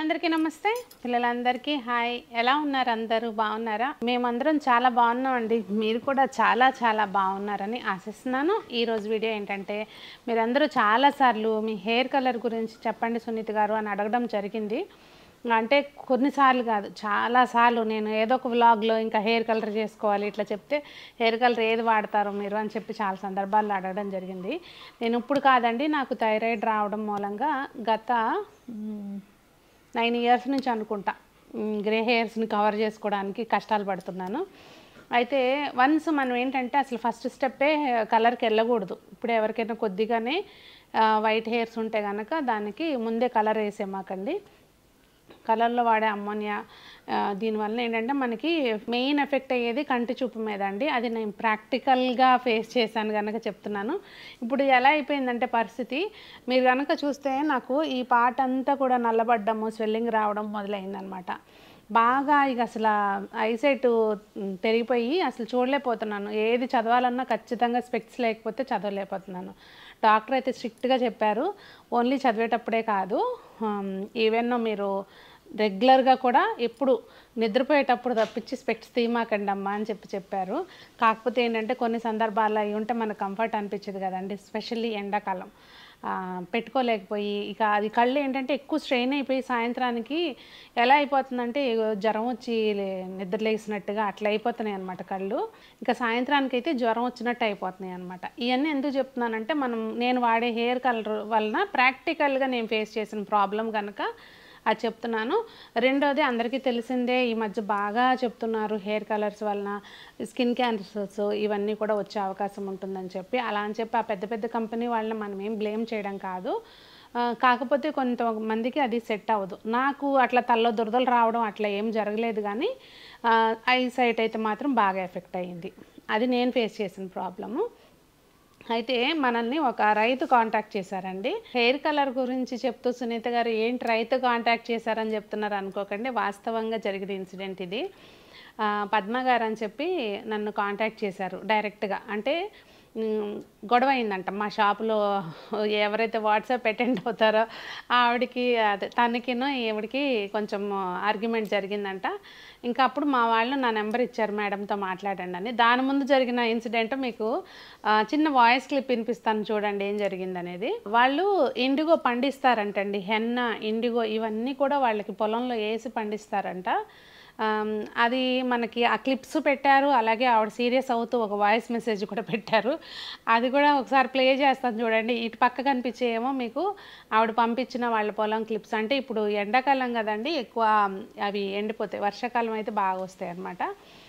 పిల్లలందరికీ నమస్తే పిల్లలందరికీ హాయ్ ఎలా ఉన్నారు అందరూ బాగున్నారా మేమందరం చాలా బాగున్నామండి మీరు కూడా చాలా చాలా బాగున్నారని ఆశిస్తున్నాను ఈరోజు వీడియో ఏంటంటే మీరందరూ చాలాసార్లు మీ హెయిర్ కలర్ గురించి చెప్పండి సునీత గారు అని అడగడం జరిగింది అంటే కొన్నిసార్లు కాదు చాలాసార్లు నేను ఏదో ఒక వ్లాగ్లో ఇంకా హెయిర్ కలర్ చేసుకోవాలి ఇట్లా చెప్తే హెయిర్ కలర్ ఏది వాడతారు మీరు అని చెప్పి చాలా సందర్భాల్లో అడగడం జరిగింది నేను ఇప్పుడు కాదండి నాకు థైరాయిడ్ రావడం మూలంగా గత నైన్ ఇయర్స్ నుంచి అనుకుంటా గ్రే హెయిర్స్ని కవర్ చేసుకోవడానికి కష్టాలు పడుతున్నాను అయితే వన్స్ మనం ఏంటంటే అసలు ఫస్ట్ స్టెప్పే కలర్కి వెళ్ళకూడదు ఇప్పుడు ఎవరికైనా కొద్దిగానే వైట్ హెయిర్స్ ఉంటే కనుక దానికి ముందే కలర్ వేసేమాకండి కలర్లో వాడే అమ్మోనియా ఆ, దీనివల్ల ఏంటంటే మనకి మెయిన్ ఎఫెక్ట్ అయ్యేది కంటి చూపు మీద అండి అది నేను ప్రాక్టికల్గా ఫేస్ చేశాను కనుక చెప్తున్నాను ఇప్పుడు ఎలా అయిపోయిందంటే పరిస్థితి మీరు కనుక చూస్తే నాకు ఈ పాట అంతా కూడా నల్లబడ్డము స్వెల్లింగ్ రావడం మొదలైందనమాట బాగా ఇక అసలు ఐసైట్ పెరిగిపోయి అసలు చూడలేకపోతున్నాను ఏది చదవాలన్నా ఖచ్చితంగా స్పెక్ట్స్ లేకపోతే చదవలేకపోతున్నాను డాక్టర్ అయితే స్ట్రిక్ట్గా చెప్పారు ఓన్లీ చదివేటప్పుడే కాదు ఈవెన్ మీరు రెగ్యులర్గా కూడా ఎప్పుడు నిద్రపోయేటప్పుడు తప్పించి స్పెక్ట్స్ తీమాకండి అమ్మా అని చెప్పి చెప్పారు కాకపోతే ఏంటంటే కొన్ని సందర్భాల్లో అవి ఉంటే మనకు కంఫర్ట్ అనిపించదు కదండి స్పెషల్లీ ఎండాకాలం ఆ, పెట్టుకోలేకపోయి ఇక అది కళ్ళు ఏంటంటే ఎక్కువ స్ట్రెయిన్ అయిపోయి సాయంత్రానికి ఎలా అయిపోతుందంటే ఏదో జ్వరం వచ్చి లే- నిద్రలేసినట్టుగా అట్లా అయిపోతున్నాయి అనమాట కళ్ళు ఇంకా సాయంత్రానికి అయితే జ్వరం వచ్చినట్టు అయిపోతున్నాయి అనమాట ఇవన్నీ ఎందుకు చెప్తున్నానంటే మనం నేను వాడే హెయిర్ కలర్ వలన ప్రాక్టికల్గా నేను ఫేస్ చేసిన ప్రాబ్లం కనుక అది చెప్తున్నాను రెండోది అందరికీ తెలిసిందే ఈ మధ్య బాగా చెప్తున్నారు హెయిర్ కలర్స్ వలన స్కిన్ క్యాన్సర్స్ ఇవన్నీ కూడా వచ్చే అవకాశం ఉంటుందని చెప్పి అలా అని చెప్పి ఆ పెద్ద పెద్ద కంపెనీ వాళ్ళని మనం ఏం బ్లేమ్ చేయడం కాదు ఆ, కాకపోతే కొంతమందికి అది సెట్ అవ్వదు నాకు అట్లా తల్లో దురదలు రావడం అట్లా ఏం జరగలేదు కానీ ఐ సైట్ అయితే మాత్రం బాగా ఎఫెక్ట్ అయ్యింది అది నేను ఫేస్ చేసిన ప్రాబ్లము అయితే మనల్ని ఒక రైతు కాంటాక్ట్ చేశారండి హెయిర్ కలర్ గురించి చెప్తూ సునీత గారు ఏంటి రైతు కాంటాక్ట్ చేశారని చెప్తున్నారు అనుకోకండి వాస్తవంగా జరిగిన ఇన్సిడెంట్ ఇది ఆ, పద్మ గారు అని చెప్పి నన్ను కాంటాక్ట్ చేశారు డైరెక్ట్గా అంటే ఉమ్, గొడవ అయిందంట మా షాపులో ఎవరైతే వాట్సాప్ అటెండ్ అవుతారో ఆవిడకి అదే తనకిను ఈవిడికి కొంచెం ఆర్గ్యుమెంట్ జరిగిందంట ఇంకా అప్పుడు మా వాళ్ళు నా నెంబర్ ఇచ్చారు మేడంతో మాట్లాడండి అని దాని ముందు జరిగిన ఇన్సిడెంట్ మీకు ఆ, చిన్న వాయిస్ క్లిప్ వినిపిస్తాను చూడండి ఏం జరిగింది అనేది వాళ్ళు ఇండిగో పండిస్తారంటండి హెన్న ఇండిగో ఇవన్నీ కూడా వాళ్ళకి పొలంలో వేసి పండిస్తారంట ఆమ్, అది మనకి ఆ క్లిప్స్ పెట్టారు అలాగే ఆవిడ సీరియస్ అవుతూ ఒక వాయిస్ మెసేజ్ కూడా పెట్టారు అది కూడా ఒకసారి ప్లే చేస్తాను చూడండి ఇటు పక్క కనిపించేమో మీకు ఆవిడ పంపించిన వాళ్ళ పొలం క్లిప్స్ అంటే ఇప్పుడు ఎండాకాలం కదండి ఎక్కువ అవి ఎండిపోతాయి వర్షాకాలం అయితే బాగా వస్తాయి అన్నమాట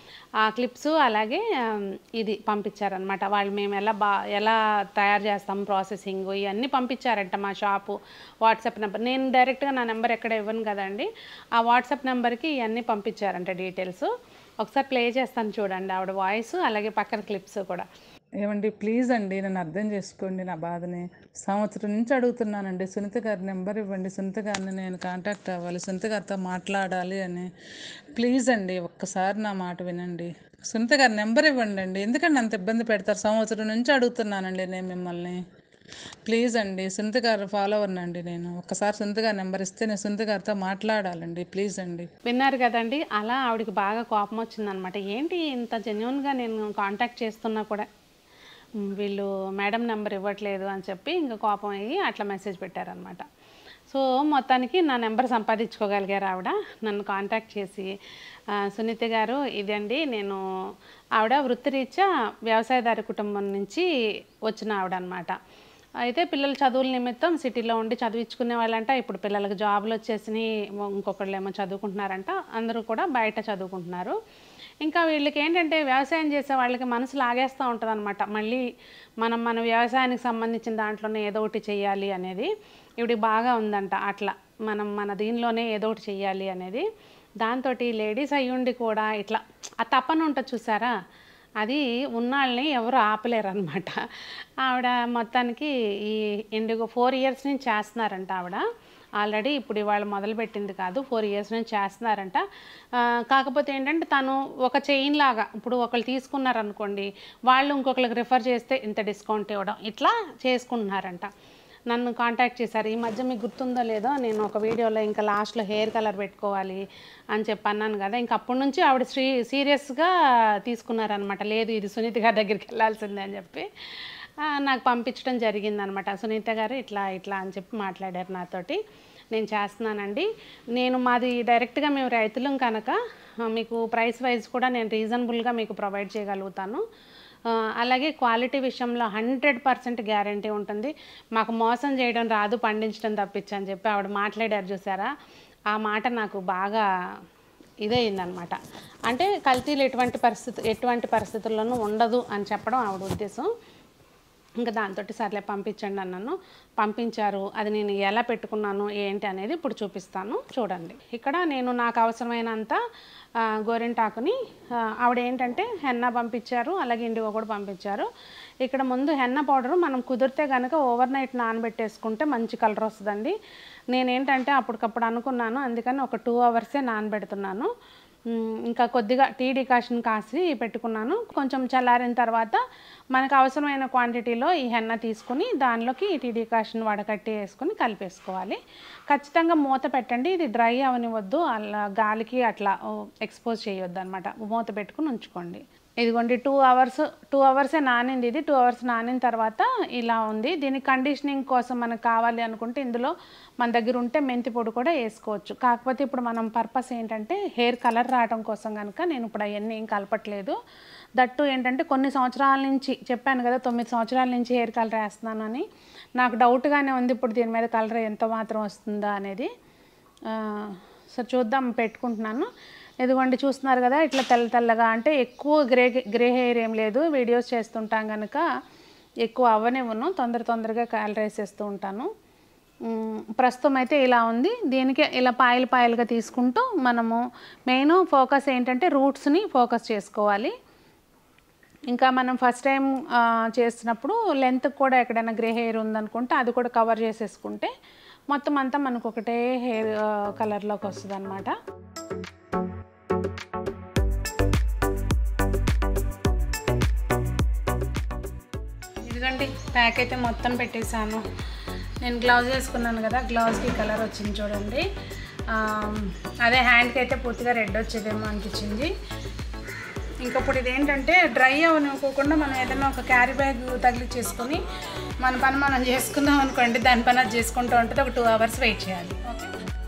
ఆ క్లిప్స్ అలాగే ఆమ్, ఇది పంపించారనమాట వాళ్ళు మేము ఎలా బా ఎలా తయారు చేస్తాం ప్రాసెసింగ్ ఇవన్నీ పంపించారంట మా షాపు వాట్సాప్ నెంబర్ నేను డైరెక్ట్గా నా నెంబర్ ఎక్కడ ఇవ్వను కదండి ఆ వాట్సాప్ నెంబర్కి ఇవన్నీ పంపించారంట డీటెయిల్స్ ఒకసారి ప్లే చేస్తాను చూడండి ఆవిడ వాయిస్ అలాగే పక్కన క్లిప్స్ కూడా ఏమండి ప్లీజ్ అండి నన్ను అర్థం చేసుకోండి నా బాధని సంవత్సరం నుంచి అడుగుతున్నానండి సునీత గారి నెంబర్ ఇవ్వండి సునీత గారిని నేను కాంటాక్ట్ అవ్వాలి సునీత గారితో మాట్లాడాలి అని ప్లీజ్ అండి ఒక్కసారి నా మాట వినండి సునీత గారి నెంబర్ ఇవ్వండి అండి ఎందుకండి అంత ఇబ్బంది పెడతారు సంవత్సరం నుంచి అడుగుతున్నానండి నేను మిమ్మల్ని ప్లీజ్ అండి సునీత గారు ఫాలోవర్ అండి నేను ఒక్కసారి సునీత గారి నెంబర్ ఇస్తే నేను సునీత గారితో మాట్లాడాలండి ప్లీజ్ అండి విన్నారు కదండి అలా ఆవిడకి బాగా కోపం వచ్చిందనమాట ఏంటి ఇంత జెన్యున్గా నేను కాంటాక్ట్ చేస్తున్నా కూడా మ్, వీళ్ళు మేడం నెంబర్ ఇవ్వట్లేదు అని చెప్పి ఇంకా కోపం అయ్యి అట్లా మెసేజ్ పెట్టారనమాట సో మొత్తానికి నా నెంబర్ సంపాదించుకోగలిగారు ఆవిడ నన్ను కాంటాక్ట్ చేసి "ఆ, సునీత గారు ఇదండి నేను ఆవిడ వృత్తిరీత్యా వ్యవసాయదారి కుటుంబం నుంచి వచ్చిన ఆవిడ అనమాట అయితే పిల్లల చదువుల నిమిత్తం సిటీలో ఉండి చదివించుకునే వాళ్ళంట ఇప్పుడు పిల్లలకు జాబులు వచ్చేసినాయి ఇంకొకళ్ళు ఏమో చదువుకుంటున్నారంట అందరూ కూడా బయట చదువుకుంటున్నారు ఇంకా వీళ్ళకి ఏంటంటే వ్యవసాయం చేసే వాళ్ళకి మనసు లాగేస్తూ ఉంటుంది అనమాట మళ్ళీ మనం మన వ్యవసాయానికి సంబంధించిన దాంట్లోనే ఏదో ఒకటి చెయ్యాలి అనేది ఇవిడికి బాగా ఉందంట అట్లా మనం మన దీనిలోనే ఏదో ఒకటి చెయ్యాలి అనేది దాంతో లేడీస్ అయ్యుండి కూడా ఇట్లా ఆ తపన ఉంటుంది చూసారా అది ఉన్నాళ్ళని ఎవరు ఆపలేరు అనమాట ఆవిడ మొత్తానికి ఈ ఇండిగో ఫోర్ ఇయర్స్ నుంచి చేస్తున్నారంట ఆవిడ ఆల్రెడీ ఇప్పుడు ఇవాళ మొదలుపెట్టింది కాదు ఫోర్ ఇయర్స్ నుంచి చేస్తున్నారంట ఆ, కాకపోతే ఏంటంటే తను ఒక చైన్ లాగా ఇప్పుడు ఒకళ్ళు తీసుకున్నారనుకోండి వాళ్ళు ఇంకొకరికి రిఫర్ చేస్తే ఇంత డిస్కౌంట్ ఇవ్వడం ఇట్లా చేసుకుంటున్నారంట నన్ను కాంటాక్ట్ చేశారు ఈ మధ్య మీకు గుర్తుందో లేదో నేను ఒక వీడియోలో ఇంకా లాస్ట్లో హెయిర్ కలర్ పెట్టుకోవాలి అని చెప్పి అన్నాను కదా ఇంకా అప్పటి నుంచి ఆవిడ శ్రీ సీరియస్గా తీసుకున్నారనమాట లేదు ఇది సునీత గారి దగ్గరికి వెళ్ళాల్సిందే అని చెప్పి ఆ, నాకు పంపించడం జరిగిందనమాట సునీత గారు ఇట్లా ఇట్లా అని చెప్పి మాట్లాడారు నాతోటి నేను చేస్తున్నానండి నేను మాది డైరెక్ట్గా మేము రైతులం కనుక ఆ, మీకు ప్రైస్ వైజ్ కూడా నేను రీజనబుల్గా మీకు ప్రొవైడ్ చేయగలుగుతాను ఆ, అలాగే క్వాలిటీ విషయంలో హండ్రెడ్ పర్సెంట్ గ్యారంటీ ఉంటుంది మాకు మోసం చేయడం రాదు పండించడం తప్పించని చెప్పి ఆవిడ మాట్లాడారు చూసారా ఆ మాట నాకు బాగా ఇదయిందనమాట అంటే కల్తీలు ఎటువంటి పరిస్థితి ఎటువంటి పరిస్థితుల్లోనూ ఉండదు అని చెప్పడం ఆవిడ ఉద్దేశం ఇంకా దాంతో సర్లే పంపించండి అన్నాను పంపించారు అది నేను ఎలా పెట్టుకున్నాను ఏంటి అనేది ఇప్పుడు చూపిస్తాను చూడండి ఇక్కడ నేను నాకు అవసరమైనంత ఆ, గోరింటాకుని ఆ, ఆవిడ ఏంటంటే హెన్న పంపించారు అలాగే ఇండిగో కూడా పంపించారు ఇక్కడ ముందు హెన్న పౌడర్ మనం కుదిరితే కనుక ఓవర్ నైట్ నానబెట్టేసుకుంటే మంచి కలర్ వస్తుందండి నేనేంటంటే అప్పటికప్పుడు అనుకున్నాను అందుకని ఒక టూ అవర్సే నానబెడుతున్నాను మ్, ఇంకా కొద్దిగా టీ డికాషన్ కాసి పెట్టుకున్నాను కొంచెం చల్లారిన తర్వాత మనకు అవసరమైన క్వాంటిటీలో ఈ హెన్న తీసుకుని దానిలోకి ఈ టీ డికాషన్ వడకట్టి వేసుకుని కలిపేసుకోవాలి ఖచ్చితంగా మూత పెట్టండి ఇది డ్రై అవనివద్దు అలా గాలికి అట్లా ఎక్స్పోజ్ చేయొద్దు అనమాట మూత పెట్టుకుని ఉంచుకోండి ఇదిగోండి టూ అవర్స్ టూ అవర్సే నానింది ఇది టూ అవర్స్ నానిన తర్వాత ఇలా ఉంది దీని కండిషనింగ్ కోసం మనకు కావాలి అనుకుంటే ఇందులో మన దగ్గర ఉంటే మెంతి పొడి కూడా వేసుకోవచ్చు కాకపోతే ఇప్పుడు మనం పర్పస్ ఏంటంటే హెయిర్ కలర్ రావడం కోసం కనుక నేను ఇప్పుడు అవన్నీ ఏం కలపట్లేదు దట్టు ఏంటంటే కొన్ని సంవత్సరాల నుంచి చెప్పాను కదా తొమ్మిది సంవత్సరాల నుంచి హెయిర్ కలర్ వేస్తున్నాను అని నాకు డౌట్గానే ఉంది ఇప్పుడు దీని మీద కలర్ ఎంత మాత్రం వస్తుందా అనేది ఆ, సో చూద్దాం పెట్టుకుంటున్నాను ఇదిగోండి చూస్తున్నారు కదా ఇట్లా తెల్ల తెల్లగా అంటే ఎక్కువ గ్రే గ్రే హెయిర్ ఏం లేదు వీడియోస్ చేస్తుంటాం కనుక ఎక్కువ అవ్వనివ్వను తొందర తొందరగా కలర్ వేసేస్తూ ఉంటాను మ్, ప్రస్తుతం అయితే ఇలా ఉంది దీనికి ఇలా పాయలు పాయలుగా తీసుకుంటూ మనము మెయిన్ ఫోకస్ ఏంటంటే రూట్స్ని ఫోకస్ చేసుకోవాలి ఇంకా మనం ఫస్ట్ టైం చేసినప్పుడు లెంత్ కూడా ఎక్కడైనా గ్రే హెయిర్ ఉందనుకుంటే అది కూడా కవర్ చేసేసుకుంటే మొత్తం అంతా మనకు ఒకటే హెయిర్ కలర్లోకి వస్తుంది అనమాట ఇదిగండి ప్యాక్ అయితే మొత్తం పెట్టేశాను నేను గ్లౌజ్ వేసుకున్నాను కదా గ్లౌజ్కి కలర్ వచ్చింది చూడండి ఆ, అదే హ్యాండ్కి అయితే పూర్తిగా రెడ్ వచ్చేదేమో అనిపించింది ఇంకా ఇప్పుడు ఇదేంటంటే డ్రై అవనుకోకుండా మనం ఏదైనా ఒక క్యారీ బ్యాగ్ తగిలిచ్చేసుకొని మన పని మనం చేసుకుందాం అనుకోండి దాని పని అది చేసుకుంటూ ఉంటుంది ఒక టూ అవర్స్ వెయిట్ చేయాలి ఓకే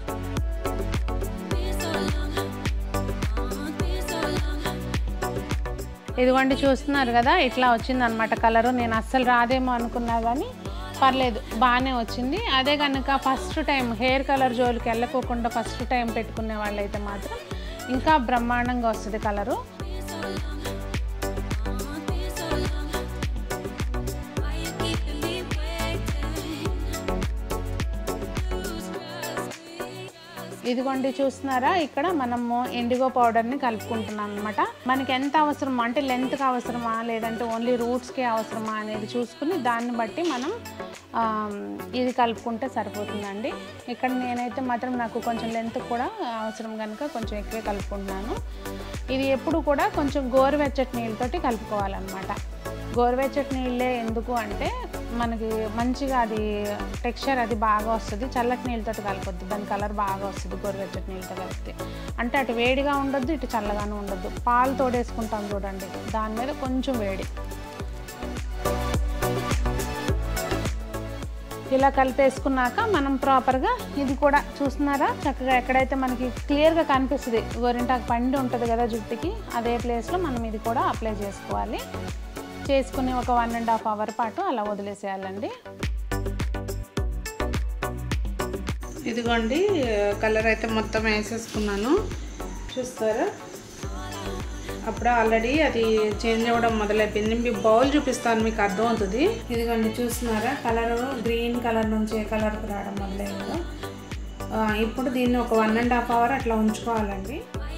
ఇదిగోండి చూస్తున్నారు కదా ఇట్లా వచ్చింది అనమాట కలరు నేను అస్సలు రాదేమో అనుకున్నా కానీ పర్లేదు బాగానే వచ్చింది అదే కనుక ఫస్ట్ టైం హెయిర్ కలర్ జోలికి వెళ్ళకోకుండా ఫస్ట్ టైం పెట్టుకునే వాళ్ళైతే మాత్రం ఇంకా బ్రహ్మాండంగా వస్తుంది కలరు ఇదిగోండి చూస్తున్నారా ఇక్కడ మనము ఇండిగో పౌడర్ని కలుపుకుంటున్నాం అనమాట మనకి ఎంత అవసరమా అంటే లెంత్కి అవసరమా లేదంటే ఓన్లీ రూట్స్కి అవసరమా అనేది చూసుకుని దాన్ని బట్టి మనం ఆ, ఇది కలుపుకుంటే సరిపోతుందండి ఇక్కడ నేనైతే మాత్రం నాకు కొంచెం లెంత్ కూడా అవసరం కనుక కొంచెం ఎక్కువే కలుపుకుంటున్నాను ఇది ఎప్పుడు కూడా కొంచెం గోరువెచ్చటి నీళ్ళతోటి కలుపుకోవాలన్నమాట గోరువెచ్చటి నీళ్ళే ఎందుకు అంటే మనకి మంచిగా అది టెక్స్చర్ అది బాగా వస్తుంది చల్లటి నీళ్ళతో కలపొద్దు దాని కలర్ బాగా వస్తుంది గోరువెచ్చటి నీళ్ళతో కలిపితే అంటే అటు వేడిగా ఉండొద్దు ఇటు చల్లగాను ఉండొద్దు పాలు తోడేసుకుంటాం చూడండి దాని మీద కొంచెం వేడి ఇలా కలిపేసుకున్నాక మనం ప్రాపర్గా ఇది కూడా చూస్తున్నారా చక్కగా ఎక్కడైతే మనకి క్లియర్గా కనిపిస్తుంది గోరింటాకు పండి ఉంటుంది కదా జుట్టుకి అదే ప్లేస్లో మనం ఇది కూడా అప్లై చేసుకోవాలి చేసుకుని ఒక వన్ అండ్ హాఫ్ అవర్ పాటు అలా వదిలేసేయాలండి ఇదిగోండి కలర్ అయితే మొత్తం వేసేసుకున్నాను చూస్తారా అప్పుడు ఆల్రెడీ అది చేంజ్ అవ్వడం మొదలైపోయింది మీ బౌల్ చూపిస్తాను మీకు అర్థమవుతుంది ఇదిగోండి చూస్తున్నారా కలర్ గ్రీన్ కలర్ నుంచి ఏ కలర్కి రావడం మొదలైందో ఆ, ఇప్పుడు దీన్ని ఒక వన్ అండ్ హాఫ్ అవర్ అట్లా ఉంచుకోవాలండి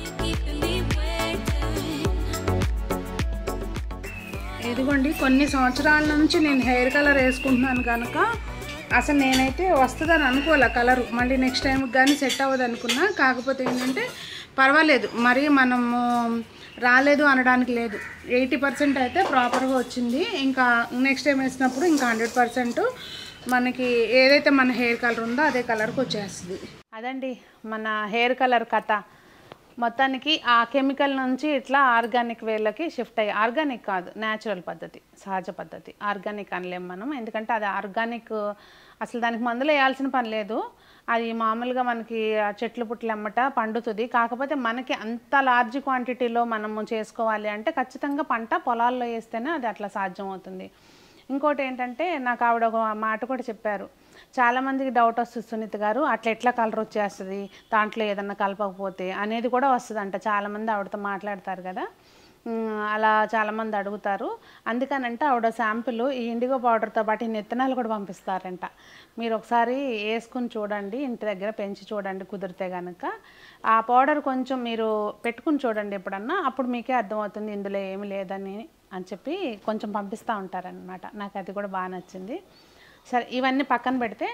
ఇదిగోండి కొన్ని సంవత్సరాల నుంచి నేను హెయిర్ కలర్ వేసుకుంటున్నాను కనుక అసలు నేనైతే వస్తుందని అనుకోలే కలర్ మళ్ళీ నెక్స్ట్ టైంకి కానీ సెట్ అవ్వదు అనుకున్నా కాకపోతే ఏంటంటే పర్వాలేదు మరీ మనము రాలేదు అనడానికి లేదు ఎయిటీ పర్సెంట్ అయితే ప్రాపర్గా వచ్చింది ఇంకా నెక్స్ట్ టైం వేసినప్పుడు ఇంకా హండ్రెడ్ పర్సెంట్ మనకి ఏదైతే మన హెయిర్ కలర్ ఉందో అదే కలర్కి వచ్చేస్తుంది అదండి మన హెయిర్ కలర్ కథ మొత్తానికి ఆ కెమికల్ నుంచి ఇట్లా ఆర్గానిక్ వేళ్ళకి షిఫ్ట్ అయ్యి ఆర్గానిక్ కాదు న్యాచురల్ పద్ధతి సహజ పద్ధతి ఆర్గానిక్ అనలేం మనం ఎందుకంటే అది ఆర్గానిక్ అసలు దానికి మందులు వేయాల్సిన పని లేదు అది మామూలుగా మనకి ఆ చెట్లు పుట్లు ఎమ్మట పండుతుంది కాకపోతే మనకి అంత లార్జ్ క్వాంటిటీలో మనము చేసుకోవాలి అంటే ఖచ్చితంగా పంట పొలాల్లో వేస్తేనే అది అట్లా సాధ్యం అవుతుంది ఇంకోటి ఏంటంటే నాకు ఆవిడ ఒక మాట కూడా చెప్పారు చాలామందికి డౌట్ వస్తుంది సునీత గారు అట్లా ఎట్లా కలర్ వచ్చేస్తుంది దాంట్లో ఏదన్నా కలపకపోతే అనేది కూడా వస్తుందంట చాలామంది ఆవిడతో మాట్లాడతారు కదా ఉమ్, అలా చాలామంది అడుగుతారు అందుకనంటే ఆవిడ శాంపుల్ ఈ ఇండిగో పౌడర్తో పాటు ఈ నెత్తనాలు కూడా పంపిస్తారంట మీరు ఒకసారి వేసుకుని చూడండి ఇంటి దగ్గర పెంచి చూడండి కుదిరితే కనుక ఆ పౌడర్ కొంచెం మీరు పెట్టుకుని చూడండి ఎప్పుడన్నా అప్పుడు మీకే అర్థమవుతుంది ఇందులో ఏమి లేదని అని చెప్పి కొంచెం పంపిస్తూ ఉంటారనమాట నాకు అది కూడా బాగా నచ్చింది సరే ఇవన్నీ పక్కన పెడితే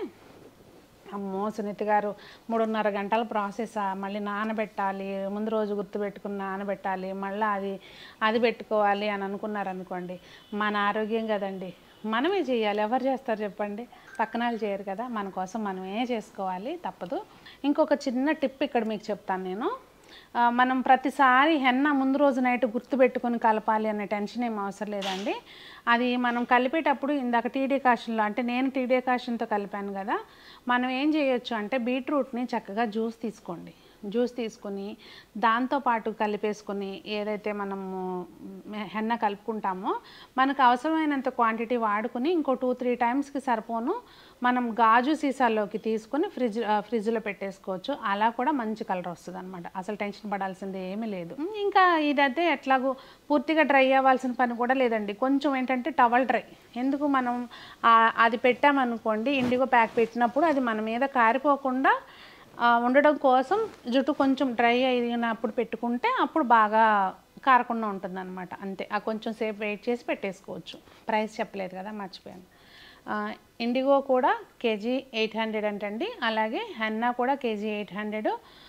అమ్మో సునీత గారు మూడున్నర గంటల ప్రాసెస్ మళ్ళీ నానబెట్టాలి ముందు రోజు గుర్తుపెట్టుకుని నానబెట్టాలి మళ్ళీ అది అది పెట్టుకోవాలి అని అనుకున్నారు అనుకోండి మన ఆరోగ్యం కదండి మనమే చేయాలి ఎవరు చేస్తారు చెప్పండి పక్కన వాళ్ళు చేయరు కదా మన కోసం మనమే చేసుకోవాలి తప్పదు ఇంకొక చిన్న టిప్ ఇక్కడ మీకు చెప్తాను నేను ఆ, మనం ప్రతిసారి హెన్న ముందు రోజు నైట్ గుర్తుపెట్టుకొని కలపాలి అనే టెన్షన్ ఏం అవసరం లేదండి అది మనం కలిపేటప్పుడు ఇందాక టీడీ కాషన్లో అంటే నేను టీడీ కాషన్తో కలిపాను కదా మనం ఏం చేయొచ్చు అంటే బీట్రూట్ని చక్కగా జ్యూస్ తీసుకోండి జ్యూస్ తీసుకొని దాంతోపాటు కలిపేసుకొని ఏదైతే మనము మ్, హెన్న కలుపుకుంటామో మనకు అవసరమైనంత క్వాంటిటీ వాడుకొని ఇంకో టూ త్రీ టైమ్స్కి సరిపోను మనం గాజు సీసాల్లోకి తీసుకొని ఫ్రిడ్జ్ ఆ, ఫ్రిడ్జ్లో పెట్టేసుకోవచ్చు అలా కూడా మంచి కలర్ వస్తుంది అనమాట అసలు టెన్షన్ పడాల్సింది ఏమీ లేదు ఉమ్, ఇంకా ఇదైతే ఎట్లాగో పూర్తిగా డ్రై అవ్వాల్సిన పని కూడా లేదండి కొంచెం ఏంటంటే టవల్ డ్రై ఎందుకు మనం ఆ, అది పెట్టామనుకోండి ఇండిగో ప్యాక్ పెట్టినప్పుడు అది మన మీద కారిపోకుండా ఆ, ఉండడం కోసం జుట్టు కొంచెం డ్రై అయినప్పుడు పెట్టుకుంటే అప్పుడు బాగా కారకుండా ఉంటుంది అనమాట అంతే ఆ కొంచెం సేపు వెయిట్ చేసి పెట్టేసుకోవచ్చు ప్రైస్ చెప్పలేదు కదా మర్చిపోయాను ఆ, ఇండిగో కూడా కేజీ ఎయిట్ హండ్రెడ్ అంటండి అలాగే హెన్నా కూడా కేజీ ఎయిట్ హండ్రెడ్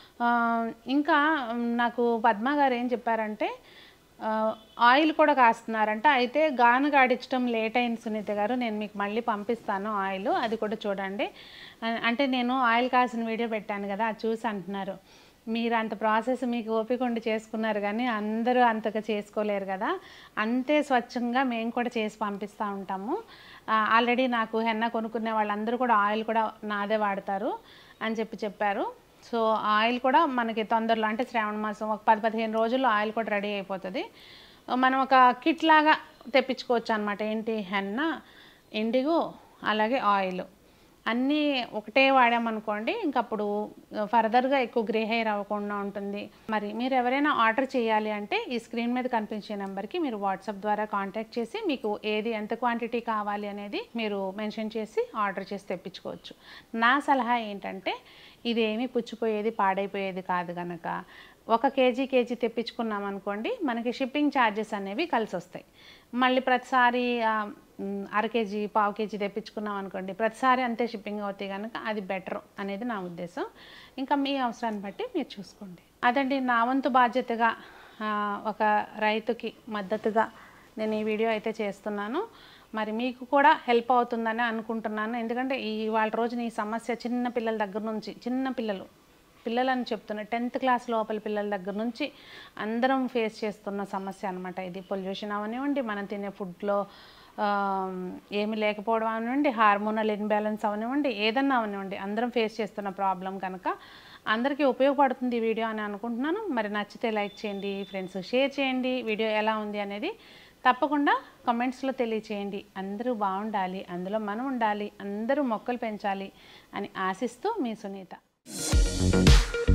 ఇంకా మ్, నాకు పద్మ గారు ఏం చెప్పారంటే ఆ, ఆయిల్ కూడా కాస్తున్నారంట అయితే గాను గాడించడం లేట్ అయింది సునీత గారు నేను మీకు మళ్ళీ పంపిస్తాను ఆయిల్ అది కూడా చూడండి ఆ, అంటే నేను ఆయిల్ కాసిన వీడియో పెట్టాను కదా అది చూసి అంటున్నారు మీరు అంత ప్రాసెస్ మీకు ఓపిక ఉండి చేసుకున్నారు కానీ అందరూ అంతగా చేసుకోలేరు కదా అంతే స్వచ్ఛంగా మేము కూడా చేసి పంపిస్తూ ఉంటాము ఆల్రెడీ నాకు హెన్న కొనుక్కునే వాళ్ళందరూ కూడా ఆయిల్ కూడా నాదే వాడతారు అని చెప్పి చెప్పారు సో ఆయిల్ కూడా మనకి తొందరలో అంటే శ్రావణ మాసం ఒక పది పదిహేను రోజుల్లో ఆయిల్ కూడా రెడీ అయిపోతుంది మనం ఒక కిట్ లాగా తెప్పించుకోవచ్చు అనమాట ఏంటి హెన్న ఇండిగో అలాగే ఆయిల్ అన్నీ ఒకటే వాడామనుకోండి ఇంకప్పుడు ఫర్దర్గా ఎక్కువ గ్రే హెయిర్ అవ్వకుండా ఉంటుంది మరి మీరు ఎవరైనా ఆర్డర్ చేయాలి అంటే ఈ స్క్రీన్ మీద కనిపించే నెంబర్కి మీరు వాట్సాప్ ద్వారా కాంటాక్ట్ చేసి మీకు ఏది ఎంత క్వాంటిటీ కావాలి అనేది మీరు మెన్షన్ చేసి ఆర్డర్ చేసి తెప్పించుకోవచ్చు నా సలహా ఏంటంటే ఇదేమీ పుచ్చిపోయేది పాడైపోయేది కాదు కనుక ఒక కేజీ కేజీ తెప్పించుకున్నాం అనుకోండి మనకి షిప్పింగ్ ఛార్జెస్ అనేవి కలిసి వస్తాయి మళ్ళీ ప్రతిసారి ఆ, మ్, అర కేజీ పావు కేజీ తెప్పించుకున్నాం అనుకోండి ప్రతిసారి అంతే షిప్పింగ్ అవుతాయి కనుక అది బెటర్ అనేది నా ఉద్దేశం ఇంకా మీ అవసరాన్ని బట్టి మీరు చూసుకోండి అదండి నా వంతు బాధ్యతగా ఆ, ఒక రైతుకి మద్దతుగా నేను ఈ వీడియో అయితే చేస్తున్నాను మరి మీకు కూడా హెల్ప్ అవుతుందని అనుకుంటున్నాను ఎందుకంటే ఈ వాళ్ళ రోజున ఈ సమస్య చిన్న పిల్లల దగ్గర నుంచి చిన్న పిల్లలు పిల్లలని చెప్తున్నా టెన్త్ క్లాస్ లోపల పిల్లల దగ్గర నుంచి అందరం ఫేస్ చేస్తున్న సమస్య అనమాట ఇది పొల్యూషన్ అవనివ్వండి మనం తినే ఫుడ్లో ఏమి లేకపోవడం అవనివ్వండి హార్మోనల్ ఇన్బ్యాలెన్స్ అవనివ్వండి ఏదన్నా అవనివ్వండి అందరం ఫేస్ చేస్తున్న ప్రాబ్లం కనుక అందరికీ ఉపయోగపడుతుంది ఈ వీడియో అని అనుకుంటున్నాను మరి నచ్చితే లైక్ చేయండి ఫ్రెండ్స్ షేర్ చేయండి వీడియో ఎలా ఉంది అనేది తప్పకుండా కమెంట్స్లో తెలియచేయండి అందరూ బాగుండాలి అందులో మనం ఉండాలి అందరూ మొక్కలు పెంచాలి అని ఆశిస్తూ మీ సునీత